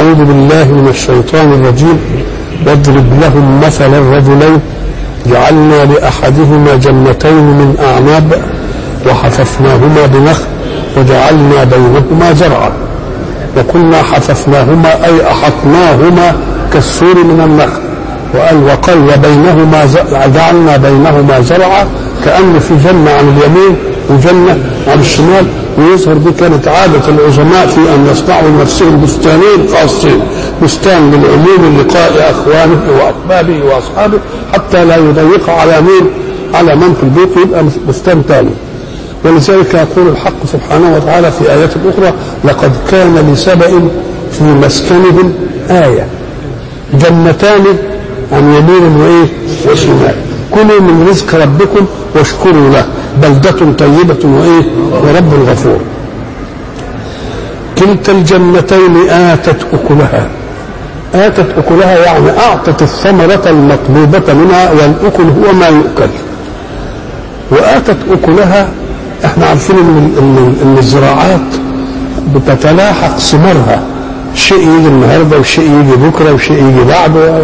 أعوذ بالله من الشيطان الرجيم واضرب لهم مثل الرجلين جعلنا لأحدهما جنتين من أعناب وحففناهما بنخل وجعلنا بينهما زرعا وكنا حففناهما أي أحطناهما كالسور من النخل وقال وقال وبينهما جعلنا بينهما زرعا كأن في جنة عن اليمين وجنة عن الشمال ويظهر دي كانت عادة العظماء في أن يصنعوا لنفسهم بستانين خاصين بستان للعموم لقاء أخوانه وأحبابه وأصحابه حتى لا يضيق على مين على من في البيت يبقى بستان ثاني ولذلك يقول الحق سبحانه وتعالى في آيات أخرى لقد كان لسبأ في مسكنهم آية جنتان عن يمين وإيه وشمال كلوا من رزق ربكم واشكروا له بلدة طيبة وإيه ورب غفور كلتا الجنتين آتت أكلها آتت أكلها يعني أعطت الثمرة المطلوبة منها والأكل هو ما يؤكل وآتت أكلها احنا عارفين ان ان, إن الزراعات بتتلاحق ثمارها شيء يجي النهارده وشيء يجي بكره وشيء يجي بعده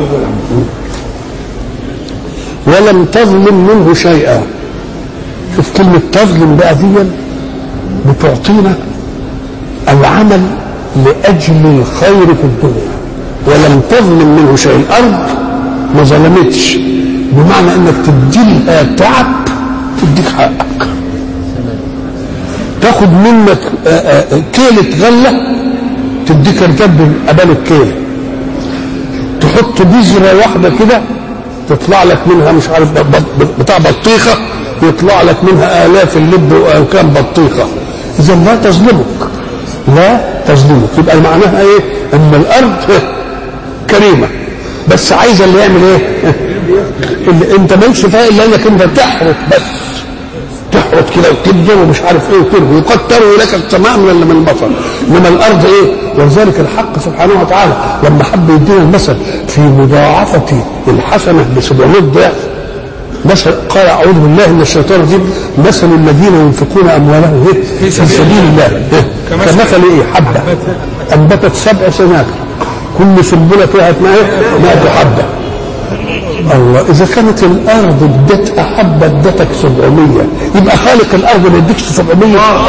ولم تظلم منه شيئا شوف كلمة تظلم بقى دي بتعطينا العمل لأجل الخير في الدنيا ولم تظلم منه شيء الأرض ما ظلمتش بمعنى انك تديلها تعب تديك حقك تاخد منك كيلة غلة تديك ركب قبل الكيلة تحط بذرة واحدة كده تطلع لك منها مش عارف بتاع بطيخة يطلع لك منها آلاف اللب أو كام بطيخة إذا لا تظلمك لا تظلمك يبقى معناها إيه؟ أن الأرض كريمة بس عايزة اللي يعمل إيه؟ اللي أنت مالكش فيها إلا إنك أنت تحرث بس تحرث كده وتبذر ومش عارف ايه وتربي وقد تروي لك السماء من من المطر انما الارض ايه ولذلك الحق سبحانه وتعالى لما حب يدينا المثل في مضاعفه الحسنه ب 700 ضعف مثل قال اعوذ بالله من الشيطان الرجيم مثل الذين ينفقون اموالهم في سبيل الله كمثل ايه حبه انبتت سبع سنابل كل سنبله فيها 100 حبه الله اذا كانت الارض ادتها حبه ادتك 700 يبقى خالق الارض ما يديكش 700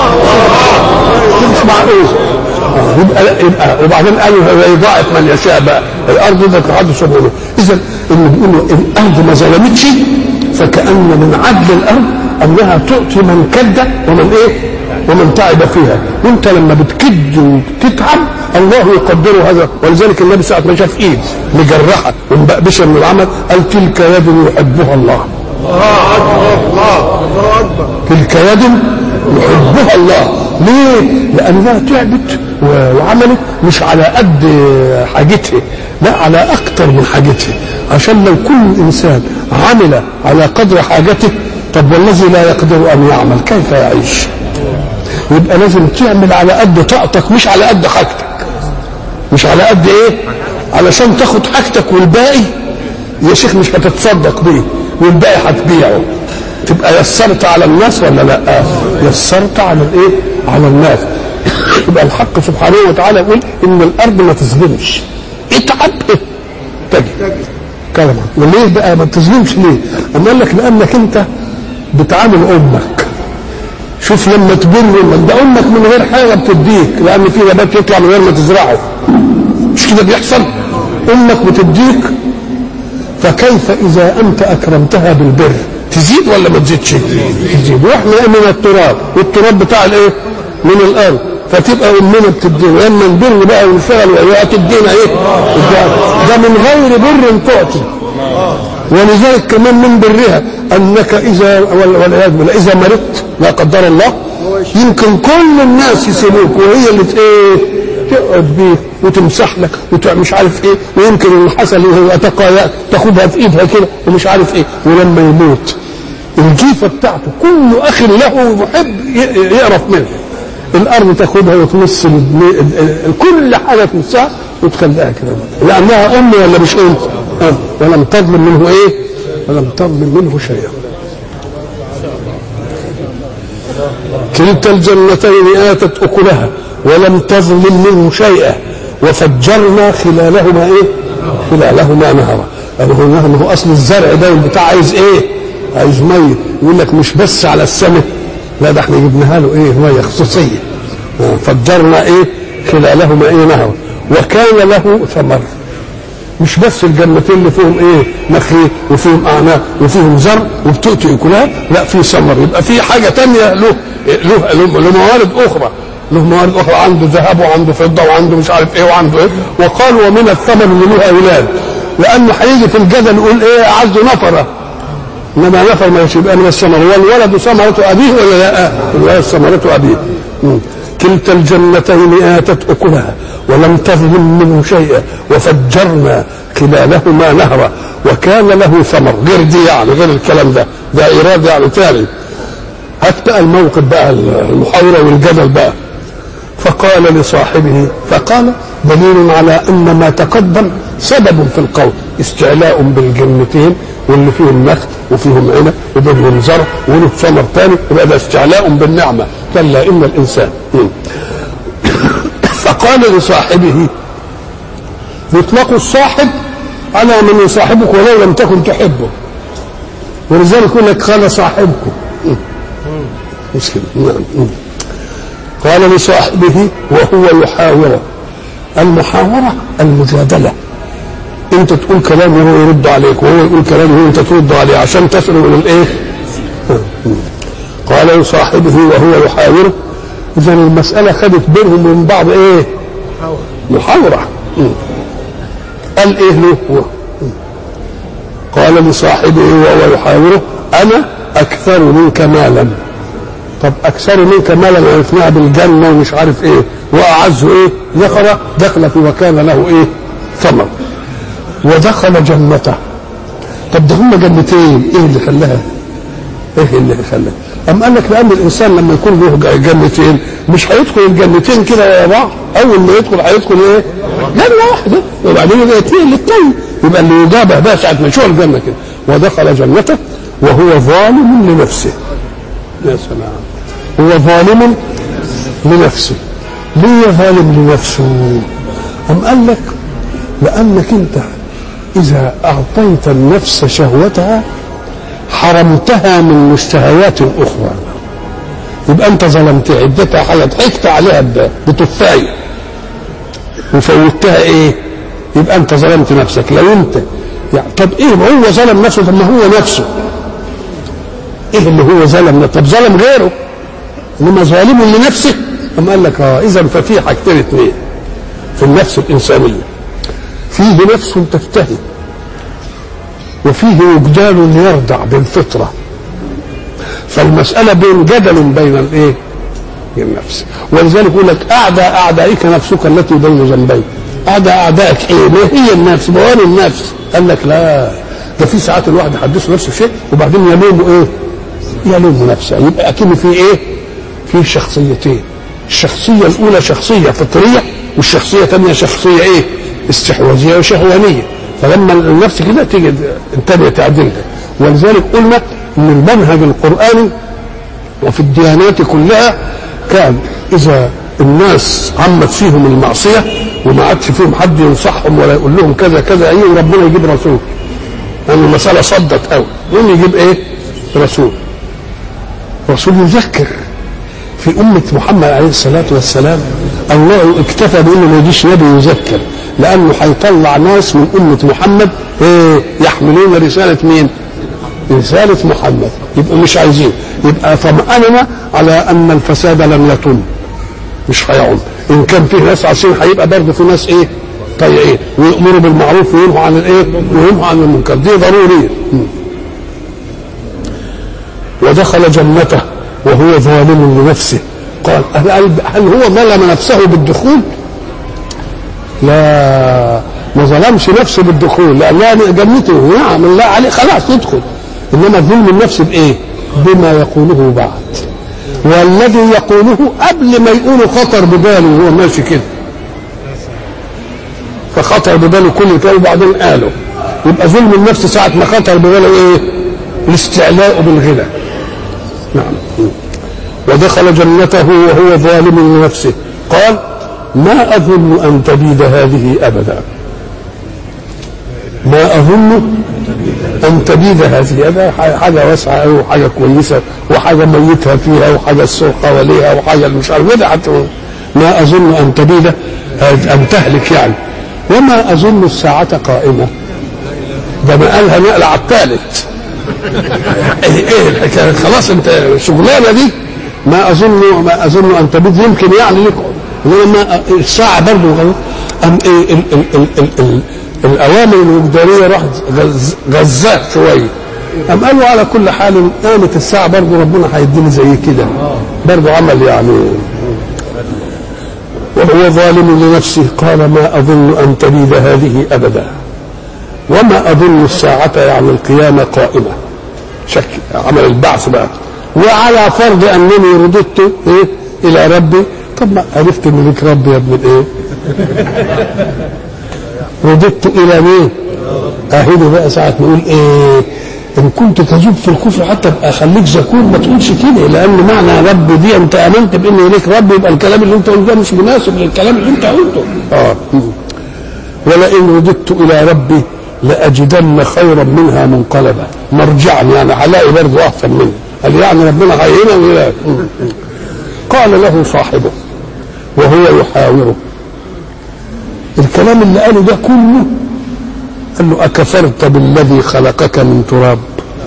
مش معقول يبقى يبقى وبعدين قالوا يضاعف من يشاء بقى الارض ادت لحد 700 اذا اللي بيقولوا الارض ما ظلمتش فكان من عدل الارض انها تعطي من كد ومن ايه ومن تعب فيها وانت لما بتكد وتتعب الله يقدر هذا ولذلك النبي ساعة ما شاف ايد مجرحة ومبقبشة من العمل قال تلك يد يحبها الله تلك يد يحبها الله ليه؟ لأنها تعبت وعملت مش على قد حاجتها لا على أكثر من حاجتها عشان لو كل إنسان عمل على قدر حاجته طب والذي لا يقدر أن يعمل كيف يعيش؟ يبقى لازم تعمل على قد طاقتك مش على قد حاجتك مش على قد ايه علشان تاخد حاجتك والباقي يا شيخ مش هتتصدق بيه والباقي هتبيعه تبقى يسرت على الناس ولا لا يسرت على الايه على الناس يبقى الحق سبحانه وتعالى يقول ان الارض ما تظلمش اتعب تجد كلمة وليه بقى ما تظلمش ليه؟ أما قال لك لأنك أنت بتعامل أمك شوف لما تبر امك ده امك من غير حاجه بتديك لان في نبات يطلع من غير ما تزرعه مش كده بيحصل امك بتديك فكيف اذا انت اكرمتها بالبر تزيد ولا ما تزيدش تزيد واحنا من التراب والتراب بتاع الايه من الارض فتبقى امنا بتدينا لما نبر بقى ونشتغل وياها تدينا ايه ده من غير بر تعطي ولذلك كمان من برها انك اذا والعياذ بالله اذا مرضت لا قدر الله يمكن كل الناس يسيبوك وهي اللي ايه تقعد بيك وتمسح لك ومش عارف ايه ويمكن اللي حصل وهو تقايا تاخدها في ايدها كده ومش عارف ايه ولما يموت الجيفه بتاعته كل اخ له محب يقرف منه الارض تاخدها وتمص كل حاجه تمسها وتخليها كده لانها ام ولا مش ام؟ ام ولم تظلم منه ايه؟ ولم تظلم منه شيئا كلتا الجنتين آتت أكلها ولم تظلم منه شيئا وفجرنا خلالهما ايه خلالهما نهرا يعني هو ما هو اصل الزرع ده بتاع عايز ايه عايز ميه يقول لك مش بس على السماء لا ده احنا جبناها له ايه ميه خصوصيه فجرنا ايه خلالهما ايه نهرا وكان له ثمر مش بس الجنتين اللي فيهم ايه نخيل وفيهم اعناق وفيهم زرع وبتؤتي اكلها لا في ثمر يبقى في حاجه تانية له له له, له موارد اخرى له موارد اخرى عنده ذهب وعنده فضه وعنده مش عارف ايه وعنده ايه وقالوا ومن الثمر اللي له اولاد لانه هيجي في الجدل يقول ايه اعز نفره انما نفر ما يبقى من الثمر والولد ثمرة ابيه ولا لا؟ الولد ثمرة ابيه كلتا الجنتين آتت أكلها ولم تظلم منه شيئا وفجرنا خلالهما نهرا وكان له ثمر غير دي يعني غير الكلام ده ده إيراد يعني ثاني حتى الموقف بقى المحاورة والجدل بقى فقال لصاحبه فقال دليل على أن ما تقدم سبب في القول استعلاء بالجنتين واللي فيهم نخل وفيهم عنب وبينهم زرع وله ثمر ثاني يبقى ده استعلاء بالنعمه كلا ان الانسان فقال لصاحبه يطلق الصاحب على من يصاحبك ولو لم تكن تحبه ولذلك يقول لك قال صاحبكم مش كده نعم قال لصاحبه وهو يحاوره المحاوره المجادله انت تقول كلام وهو يرد عليك وهو يقول كلام وانت ترد عليه عشان تصلوا الى الايه قال لصاحبه وهو يحاوره اذا المساله خدت بينهم من بعض ايه محاوره قال ايه له هو قال لصاحبه وهو يحاوره انا اكثر منك مالا طب اكثر منك مالا عرفناها بالجنه ومش عارف ايه واعز ايه ذكر دخل في وكان له ايه ثمر ودخل جنته طب ده هم جنتين ايه اللي خلاها ايه اللي خلاها أم قال لك لأن الإنسان لما يكون له جنتين مش هيدخل الجنتين كده يا بعض أول ما يدخل هيدخل إيه؟ جنة واحدة وبعدين يبقى اثنين الاثنين يبقى اللي يجابه بقى ساعة ما يشوف الجنة كده ودخل جنته وهو ظالم لنفسه يا سلام هو ظالم لنفسه ليه ظالم لنفسه؟ أم قال لك لأنك أنت إذا أعطيت النفس شهوتها حرمتها من مشتهيات أخرى يبقى أنت ظلمتها اديتها حاجة ضحكت عليها بتفاية وفوتها إيه؟ يبقى أنت ظلمت نفسك لو أنت يعني طب إيه ما هو ظلم نفسه طب ما هو نفسه إيه اللي هو ظلم طب ظلم غيره إنما ظالم لنفسه أم قال لك اه إذا ففي حاجتين اثنين في النفس الإنسانية فيه نفس تفتهي وفيه وجدان يرضع بالفطرة فالمسألة بين جدل بين الايه؟ النفس ولذلك يقول لك أعدى أعدائك نفسك التي بين جنبيك أعدى أعدائك إيه؟ ما هي النفس؟ بوان النفس قال لك لا ده في ساعات الواحد يحدث نفسه شيء وبعدين يلوم ايه؟ يلوم نفسه يبقى أكيد في ايه؟ في شخصيتين الشخصية الأولى شخصية فطرية والشخصية الثانية شخصية ايه؟ استحواذية وشهوانية فلما النفس كده تيجي انتبه تعدلها ولذلك قلنا ان المنهج القرآني وفي الديانات كلها كان إذا الناس عمت فيهم المعصية وما عادش فيهم حد ينصحهم ولا يقول لهم كذا كذا ايه وربنا يجيب رسول لأن يعني المسألة صدت قوي يقوم يجيب ايه؟ رسول رسول يذكر في أمة محمد عليه الصلاة والسلام الله اكتفى بأنه ما يجيش نبي يذكر لأنه هيطلع ناس من أمة محمد إيه يحملون رسالة مين؟ رسالة محمد يبقى مش عايزين يبقى طمأننا على أن الفساد لن يتم مش هيعم إن كان فيه ناس عايزين هيبقى برضه في ناس إيه؟ طيعين ويأمروا بالمعروف وينهوا عن الإيه؟ وينهوا عن المنكر دي ضرورية ودخل جنته وهو ظالم لنفسه قال هل هو ظلم نفسه بالدخول لا ما ظلمش نفسه بالدخول لانها جنته نعم الله عليه خلاص يدخل انما ظلم النفس بايه بما يقوله بعد والذي يقوله قبل ما يقوله خطر بباله وهو ماشي كده فخطر بباله كل الكلام وبعدين قاله يبقى ظلم النفس ساعة ما خطر بباله ايه الاستعلاء بالغنى نعم ودخل جنته وهو ظالم لنفسه قال ما أظن أن تبيد هذه أبدا ما أظن أن تبيد هذه أبدا حاجة واسعة أوي وحاجة كويسة وحاجة ميتها فيها وحاجة السوق حواليها وحاجة مش عارف ودعت ما أظن أن تبيد أن تهلك يعني وما أظن الساعة قائمة ده ما قالها نقل على الثالث ايه الحكايه خلاص انت الشغلانه دي ما اظن ما اظن ان تبيد يمكن يعني لك انما الساعه برضه ام ايه ال ال ال ال ال الاوامر الوجدانيه راحت غزاه شويه أم قالوا على كل حال قامت الساعة برضه ربنا هيديني زي كده برضه عمل يعني وهو ظالم لنفسه قال ما أظن أن تبيد هذه أبدا وما أظن الساعة يعني القيامة قائمة شك عمل البعث بقى وعلى فرض أنني رددت إيه إلى ربي طب ما عرفت إن لك ربي يا ابن الإيه رددت إلى مين أهله بقى ساعة نقول إيه إن كنت تذوب في الكفر حتى أبقى أخليك ذكور ما تقولش كده لأن معنى رب دي أنت آمنت بإن ليك رب يبقى الكلام اللي أنت قلته مش مناسب للكلام اللي أنت قلته آه ولئن رددت إلى ربي لأجدن خيرا منها منقلبا مرجعا يعني هلاقي برضه أحسن منه قال يعني ربنا هينا ولا قال له صاحبه وهو يحاوره الكلام اللي قاله ده كله قال له أكفرت بالذي خلقك من تراب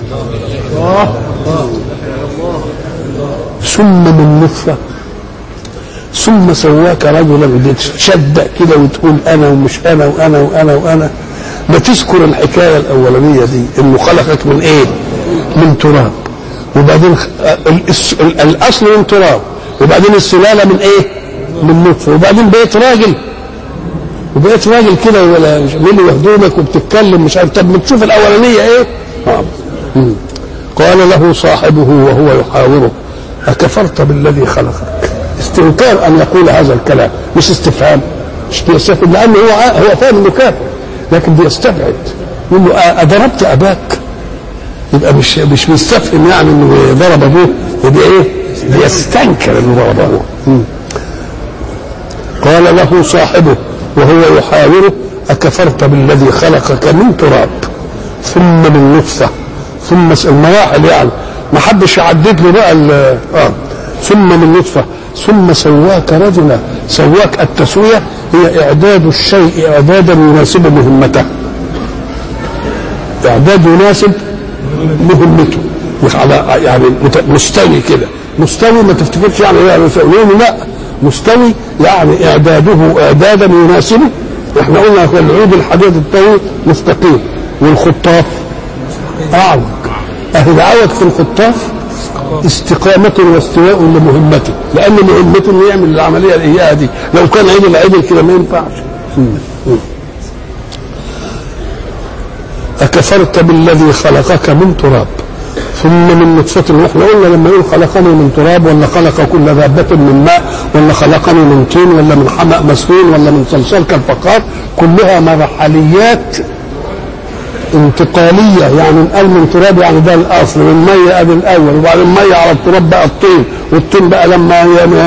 ثم من نطفة ثم سواك رجلا تشدق كده وتقول أنا ومش أنا وأنا وأنا وأنا ما تذكر الحكاية الأولانية دي إنه خلقك من إيه؟ من تراب وبعدين الأصل من تراب وبعدين السلالة من إيه؟ من نطفة وبعدين بقيت راجل وبقيت راجل كده ولا ملي هدومك وبتتكلم مش عارف طب ما تشوف الاولانيه ايه؟ آه. قال له صاحبه وهو يحاوره اكفرت بالذي خلقك استنكار ان يقول هذا الكلام مش استفهام مش بيستفهم لانه هو هو فاهم انه كافر لكن بيستبعد يقول له اضربت اباك يبقى مش مش بيستفهم يعني انه ضرب ابوه يبقى ايه؟ بيستنكر انه ضرب ابوه قال له صاحبه وهو يحاوره أكفرت بالذي خلقك من تراب ثم من نطفة ثم المراحل يعني ما حدش يعدد له بقى آه ثم من نطفة ثم سواك رجلا سواك التسوية هي إعداد الشيء إعدادا يناسب مهمته إعداد يناسب مهمته مش على يعني مستوي كده مستوي ما تفتكرش يعني لا مستوي يعني اعداده اعدادا يناسبه احنا قلنا العود الحديد الطويل مستقيم والخطاف اعوج اهي العوج في الخطاف استقامة واستواء لمهمته لأن مهمته إنه يعمل العملية الإياء دي لو كان عدل عدل كده ما ينفعش أكفرت بالذي خلقك من تراب ثم من نطفة واحنا قلنا لما يقول خلقني من تراب ولا خلق كل دابة من ماء ولا خلقني من طين ولا من حمأ مسنون ولا من صلصال كالفقار كلها مرحليات انتقالية يعني قال من تراب يعني ده الأصل من مية قبل الأول وبعدين مية على التراب بقى الطين والطين بقى لما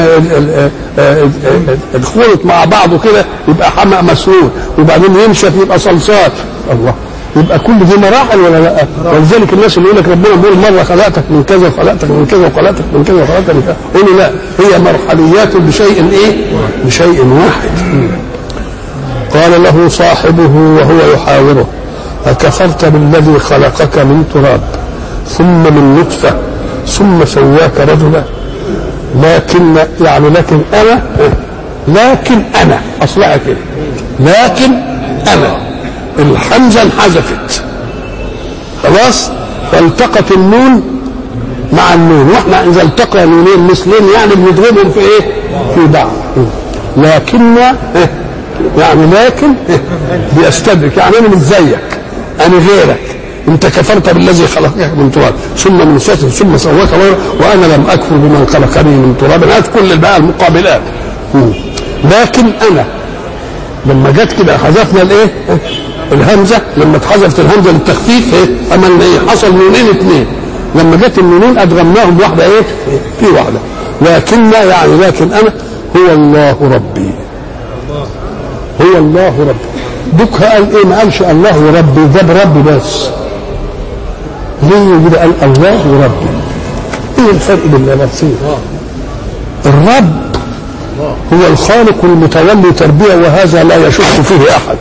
اتخلط مع بعضه كده يبقى حمأ مسنون وبعدين ينشف يبقى صلصال الله يبقى كل دي مراحل ولا لا؟ ولذلك الناس اللي يقول لك ربنا بيقول مره خلقتك من كذا وخلقتك من كذا وخلقتك من كذا وخلقتك من كذا قولوا لا هي مرحليات بشيء ايه؟ بشيء واحد قال له صاحبه وهو يحاوره أكفرت بالذي خلقك من تراب ثم من نطفة ثم سواك رجلا لكن يعني لكن أنا لكن أنا أصلها كده لكن أنا الحمزه انحذفت خلاص فالتقت النون مع النون واحنا اذا التقى نونين مثلين يعني بنضربهم في ايه؟ في بعض لكن يعني لكن بيستدرك يعني انا مش زيك انا غيرك انت كفرت بالذي خلقك من تراب ثم من نطفه ثم سواك وانا لم اكفر بمن خلقني من تراب هات كل بقى المقابلات لكن انا لما جت كده حذفنا الايه؟ الهمزه لما اتحذفت الهمزه للتخفيف ايه؟ عملنا ايه؟ حصل نونين اثنين لما جت النونين ادغمناهم واحده ايه؟ في واحده لكن يعني لكن انا هو الله ربي هو الله رب دوك قال ايه ما قالش الله ربي جاب ربي بس ليه كده قال الله ربي ايه الفرق بين اللفظين الرب هو الخالق المتولي تربيه وهذا لا يشك فيه احد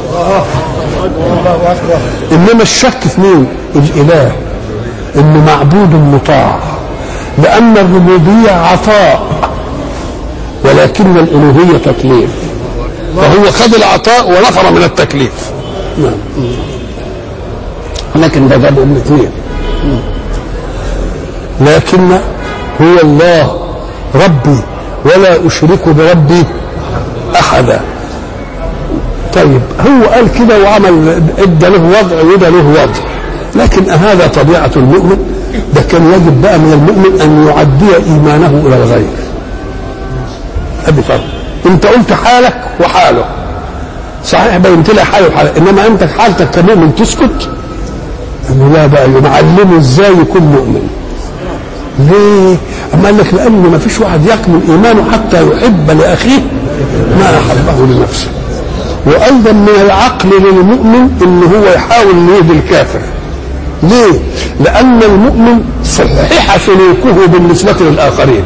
انما الشك في مين الاله انه معبود مطاع لان الربوبيه عطاء ولكن الالوهيه تكليف فهو خد العطاء ونفر من التكليف نعم لكن ده جاب الاثنين لكن هو الله ربي ولا اشرك بربي احدا طيب هو قال كده وعمل ادى له وضع وده له وضع لكن هذا طبيعه المؤمن ده كان يجب بقى من المؤمن ان يعدي ايمانه الى الغير ادي فرق انت قلت حالك وحاله صحيح بينت لي حاله وحاله انما انت حالتك كمؤمن تسكت انه لا بقى معلمه ازاي يكون مؤمن ليه؟ أما قال لك لأن ما فيش واحد يكمل إيمانه حتى يحب لأخيه ما أحبه لنفسه وأيضا من العقل للمؤمن إن هو يحاول يهدي الكافر ليه؟ لأن المؤمن صحح سلوكه بالنسبة للآخرين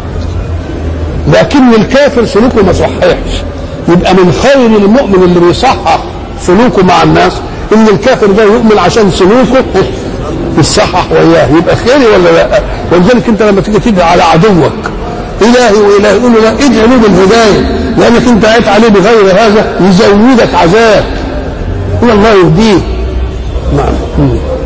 لكن الكافر سلوكه ما صححش يبقى من خير المؤمن اللي بيصحح سلوكه مع الناس ان الكافر ده يؤمن عشان سلوكه يصحح وياه يبقى خيري ولا لا ولذلك انت لما تيجي تدعي على عدوك الهي والهي يقول له لا ادعي له بالهدايه لانك انت عيت عليه بغير هذا يزودك عذاب هو الله يهديه نعم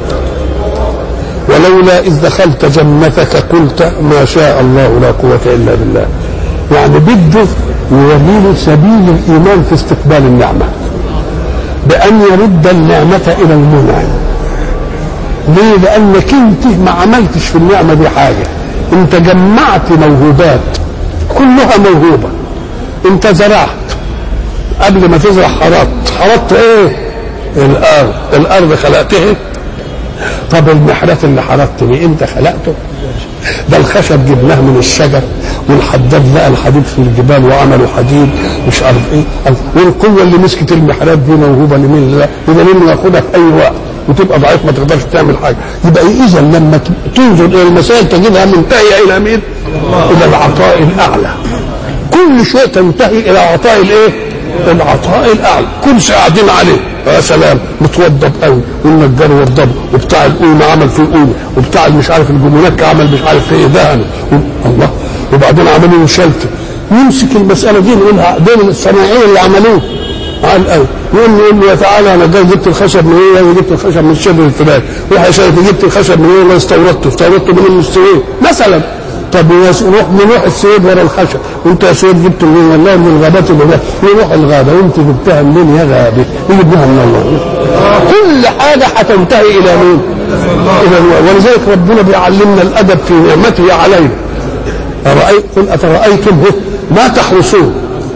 ولولا اذ دخلت جنتك قلت ما شاء الله لا قوه الا بالله يعني بده يوريله سبيل الايمان في استقبال النعمه بان يرد النعمه الى المنعم ليه لانك انت ما عملتش في النعمه دي حاجه انت جمعت موهوبات كلها موهوبه انت زرعت قبل ما تزرع حرطت حرطت ايه الارض الارض خلقتها طب المحرات اللي حرطت بيه انت خلقته ده الخشب جبناه من الشجر والحداد لقى الحديد في الجبال وعملوا حديد مش عارف ايه والقوه اللي مسكت المحرات دي موهوبه لمين لا يبقى مين ياخدها في اي وقت وتبقى ضعيف ما تقدرش تعمل حاجه يبقى اذا لما تنظر الى المسائل تجدها منتهيه الى مين؟ الى العطاء الاعلى كل شيء تنتهي الى عطاء الايه؟ العطاء الاعلى كرسي قاعدين عليه يا سلام متوضب قوي والنجار وضبه وبتاع القومه عمل فيه قومه وبتاع مش عارف الجمونات عمل مش عارف فيه دهن الله وبعدين عملوا شلته يمسك المساله دي نقولها دول الصناعيه اللي عملوه قال قوي يقول له يقول له تعالى انا جاي جبت الخشب من ايه؟ جبت الخشب من الشبر الفلاني روح يا شيخ جبت الخشب من ايه؟ والله استوردته استوردته من السويد مثلا طب روح نروح السويد ورا الخشب وانت يا سويد جبت منين؟ والله من الغابات اللي ده نروح الغابه وانت جبتها منين يا غابه؟ يجيبوها من الله كل حاجه هتنتهي الى مين؟ الى الله ولذلك ربنا بيعلمنا الادب في نعمته علينا أرأيت قل أفرأيتم ما تحرسون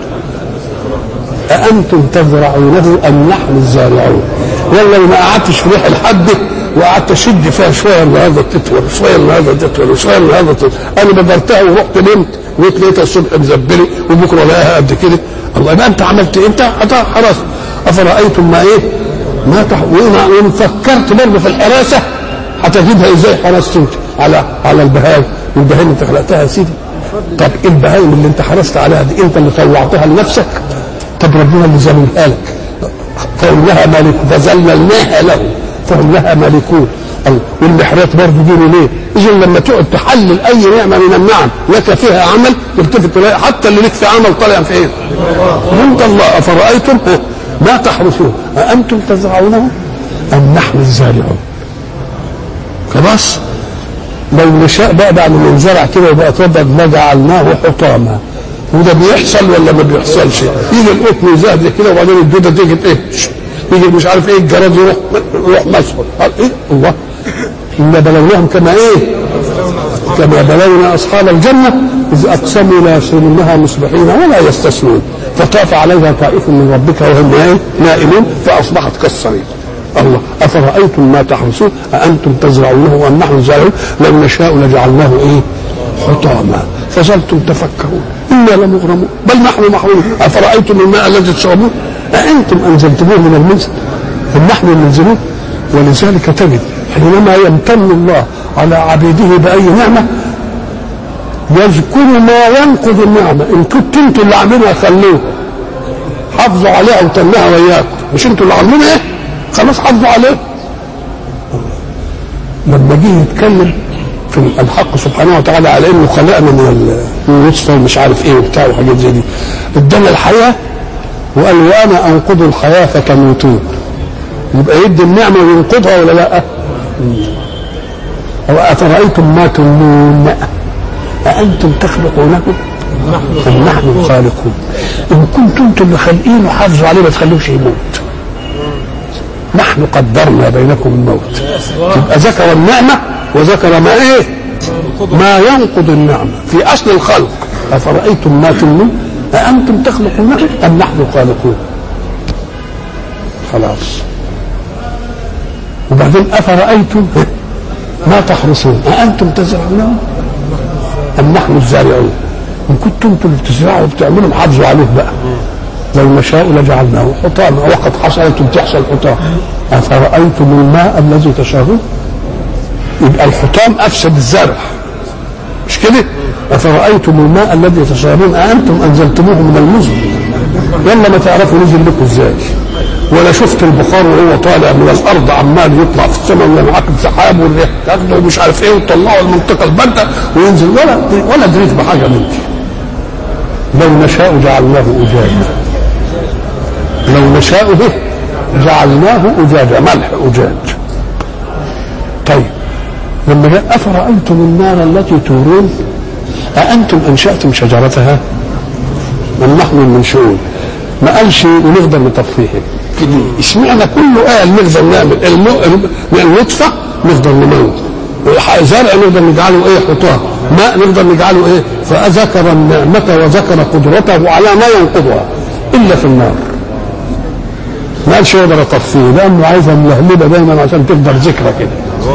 أأنتم تزرعونه أم نحن الزارعون والله ما قعدتش في ريح الحبة وقعدت اشد فيها شويه النهارده تطول شويه النهارده تطول وشويه النهارده تطول انا بذرتها ورحت نمت وجيت لقيتها الصبح مزبلي وبكره الاقيها قد كده الله يبقى انت عملت ايه؟ انت حرس افرايتم ما ايه؟ ما تح... وان فكرت برضه في الحراسه هتجدها ازاي حرست انت على على البهايم والبهايم انت خلقتها يا سيدي طب ايه البهايم اللي انت حرست عليها دي انت اللي طوعتها لنفسك طب ربنا اللي زمنها لك فهم لها مالك فزللناها له فهم لها مالكون والمحرات برضه دي ليه؟ اذا لما تقعد تحلل اي نعمه من النعم لك فيها عمل تلتفت تلاقي حتى اللي لك في عمل طالع في ايه؟ عند الله افرايتم ما تحرسون اانتم تزرعونه ام نحن الزارعون؟ خلاص؟ لو نشاء بقى بعد ما ينزرع كده وبقى توضب ما جعلناه حطاما وده بيحصل ولا ما بيحصلش؟ يجي القطن يزهد كده وبعدين الدوده تيجي ايه؟ يجي مش عارف ايه الجراد يروح يروح مسحور قال ايه الله إنا بلوناهم كما ايه كما بلونا اصحاب الجنه اذ اقسموا لا يصرمونها مصبحين ولا يستثنون فطاف عليها طائف من ربك وهم ايه نائمون فاصبحت كالصريم الله افرايتم ما تحرسون اانتم تزرعونه ام نحن الزارعون لو نشاء لجعلناه ايه حطاما فظلتم تفكرون ان إنا لمغرمون بل نحن محرومون أفرأيتم الماء الذي تشربون أأنتم أنزلتموه من المنزل أم نحن المنزلون ولذلك تجد حينما يمتن الله على عبيده بأي نعمة يذكر ما ينقض النعمة إن كنت أنتم اللي عاملينها خلوه حافظوا عليها وتنها وإياكم مش أنتم اللي عاملينها إيه خلاص حافظوا عليها لما جه يتكلم في الحق سبحانه وتعالى على انه خلقنا من النطفه ومش عارف ايه وبتاع وحاجات زي دي ادانا الحياه وقال وانا انقض الحياه فتموتون يبقى يدي النعمه وينقضها ولا لا؟ أو أفرأيتم ما تمنون أأنتم تخلقونه أم نحن الخالقون إن كنتم أنتم اللي خالقينه حافظوا عليه ما تخلوش يموت نحن قدرنا بينكم الموت يبقى ذكر النعمة وذكر ما إيه ما ينقض النعمة في أصل الخلق أفرأيتم ما تمنون أأنتم تخلقونه أم نحن الخالقون خلاص وبعدين أفرأيتم ما تحرثون أأنتم تزرعونه أم نحن الزارعون إن كنتم انتم اللي بتزرعوا وبتعملوا حافظوا عليه بقى لو نشاء لجعلناه حطاما وقد حصلتم تحصل حطام أفرأيتم الماء الذي تشربون يبقى الحطام أفسد الزرع مش كده أفرأيتم الماء الذي تشربون أأنتم أنزلتموه من المزن يلا ما تعرفوا نزل لكم ازاي ولا شفت البخار وهو طالع من الارض عمال يطلع في السماء وينعقد سحاب والريح تاخده ومش عارف ايه وتطلعه المنطقه البارده وينزل ولا ولا دريت بحاجه من دي لو نشاء جعلناه اجاجا لو نشاء به جعلناه اجاجا ملح اجاج طيب لما جاء افرايتم النار التي تورون أأنتم أنشأتم شجرتها من نحن المنشؤون ما قالش ونقدر نطفيها كده اشمعنى كل آية نقدر نعمل الم- النطفة نقدر نموت زرع نقدر نجعله ايه حطام ماء نقدر نجعله ايه فذكر النعمة وذكر قدرته على ما ينقضها إلا في النار ما قالش يقدر اطفيه لانه عايزها ملهلبه دايما عشان تفضل ذكرى كده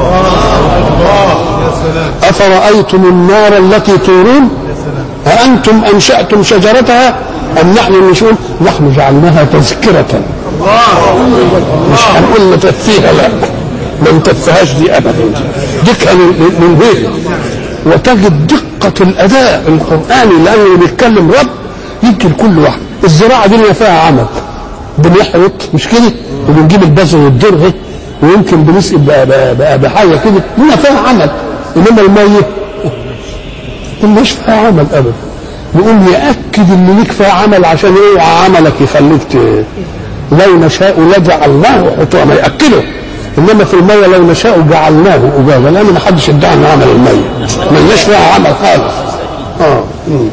أفرأيتم النار التي تورون أأنتم أنشأتم شجرتها أم نحن المنشؤون نحن جعلناها تذكرة مش هنقول نتفيها لا ما نتفهاش دي أبدا دي كان من غيره وتجد دقة الأداء القرآني لأنه بيتكلم رب يمكن كل واحد الزراعة دي اللي فيها عمل بنحرط مش كده وبنجيب البذر والدر ويمكن بنسقي ب- ب- ب- بحاجه كده هنا فيها عمل انما الميه مش فيها عمل ابدا يقوم ياكد ان ليك فيها عمل عشان اوعى عملك يخليك ت... لو نشاء لجعلناه حطاما ياكده انما في الميه لو نشاء جعلناه اجاجا لان ما حدش ادعى انه عمل الميه ملناش فيها عمل خالص اه مم.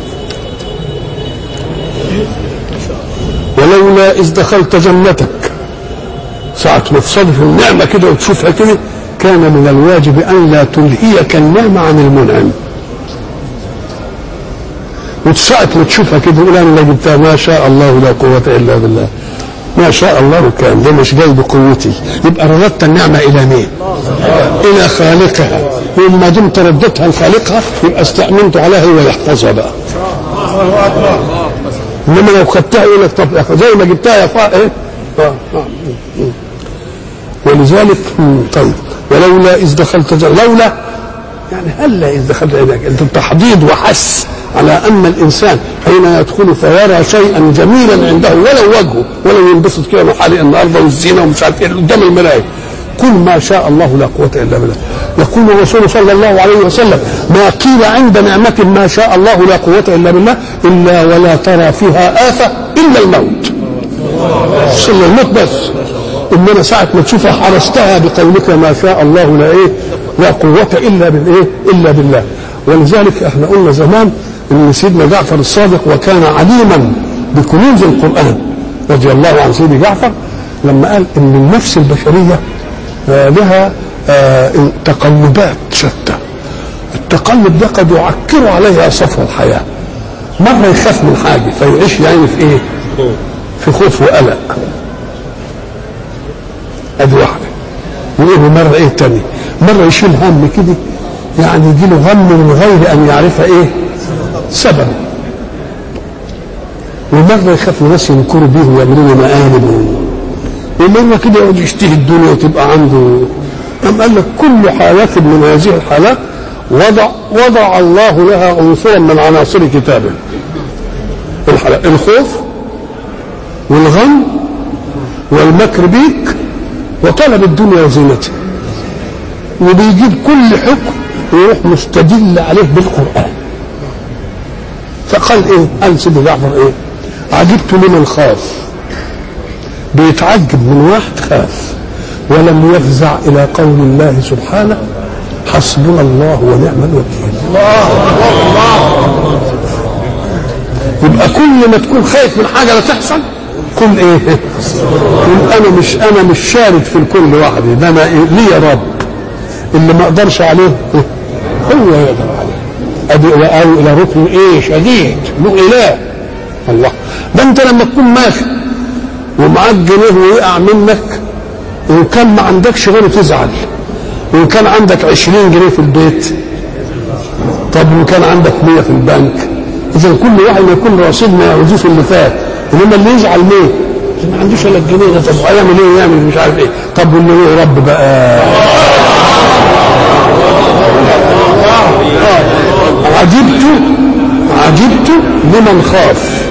ولولا إذ دخلت جنتك ساعة ما تصادف النعمة كده وتشوفها كده كان من الواجب أن لا تلهيك النعمة عن المنعم وساعة ما تشوفها كده تقول أنا اللي جبتها ما شاء الله لا قوة إلا بالله ما شاء الله كان ده مش جاي بقوتي يبقى رددت النعمة إلى مين؟ إلى خالقها وما دمت رددتها لخالقها يبقى استأمنت عليها هو يحفظها بقى انما لو خدتها يقول لك طب يا أخي زي ما جبتها يا فا ايه آه، آه، م- م. ولذلك م، طيب ولولا اذ دخلت جنة لولا يعني هلا اذ دخلت هناك انت تحضيض وحث على ان الانسان حين يدخل فيرى شيئا جميلا عنده ولو وجهه ولو ينبسط كده من حالق النهارده والزينه ومش عارف ايه قدام المرايه قل ما شاء الله لا قوه الا بالله يقول الرسول صلى الله عليه وسلم ما قيل عند نعمه ما شاء الله لا قوه الا بالله الا ولا ترى فيها افه الا الموت صلى الموت بس انما ساعه ما تشوفها حرستها بقولك ما شاء الله لا ايه لا قوه الا بالايه الا بالله ولذلك احنا قلنا زمان ان سيدنا جعفر الصادق وكان عليما بكنوز القران رضي الله عن سيدنا جعفر لما قال ان النفس البشريه آه، لها آه، تقلبات شتى التقلب ده قد يعكر عليها صفو الحياه مره يخاف من حاجه فيعيش يعني في ايه في خوف وقلق ادي واحده وايه مره ايه تاني مره يشيل هم كده يعني يجي له غم من غير ان يعرف ايه سبب ومرة يخاف الناس ينكروا بيه ويعملوا له مقالب ومرة كده يقعد يشتهي الدنيا وتبقى عنده أم قال لك كل حالات من هذه الحالات وضع وضع الله لها عنصرا من عناصر كتابه الحالات الخوف والغم والمكر بيك وطلب الدنيا وزينتها وبيجيب كل حكم ويروح مستدل عليه بالقرآن فقال ايه قال سيدي جعفر ايه عجبت لمن خاف بيتعجب من واحد خاف ولم يفزع الى قول الله سبحانه حسبنا الله ونعم الوكيل يبقى كل ما تكون خايف من حاجه لا تحصل قل ايه قل انا مش انا مش شارد في الكل وحدي ده انا إيه؟ لي رب اللي ما اقدرش عليه هو يقدر عليه ادي الى او الى ركن ايه شديد له اله الله ده انت لما تكون ماشي ومعاك جنيه ويقع منك وان كان ما عندكش غيره تزعل وان كان عندك عشرين جنيه في البيت طب وان كان عندك مية في البنك اذا كل واحد يكون رصيد ما يعوزوش اللي فات انما اللي يزعل ليه؟ ما عندوش الا الجنيه ده طب هيعمل ايه يعمل مش عارف ايه طب واللي هو يا رب بقى عجبت عجبت لمن خاف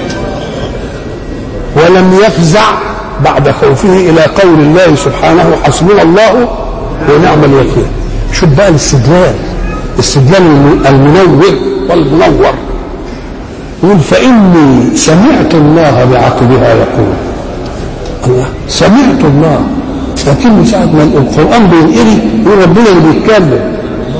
ولم يفزع بعد خوفه الى قول الله سبحانه حسبنا الله ونعم الوكيل شوف بقى الاستدلال استدلال المنور والمنور يقول فاني سمعت الله بعقبها يقول الله سمعت الله لكن ساعة ما القرآن بينقري يقول ربنا اللي بيتكلم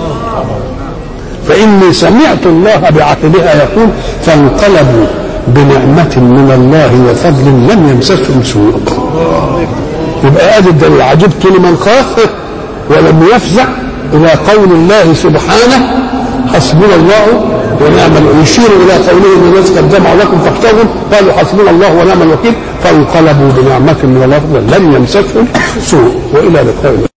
فإني سمعت الله بعقبها يقول فانقلبوا بنعمة من الله وفضل لم يمسسهم سوء يبقى ادي الدليل عجبت لمن خاف ولم يفزع الى قول الله سبحانه حسبنا الله ونعم الوكيل يشير الى قوله ان الناس قد جمعوا لكم فاحتاجوا قالوا حسبنا الله ونعم الوكيل فانقلبوا بنعمة من الله لم يمسسهم سوء والى لقاء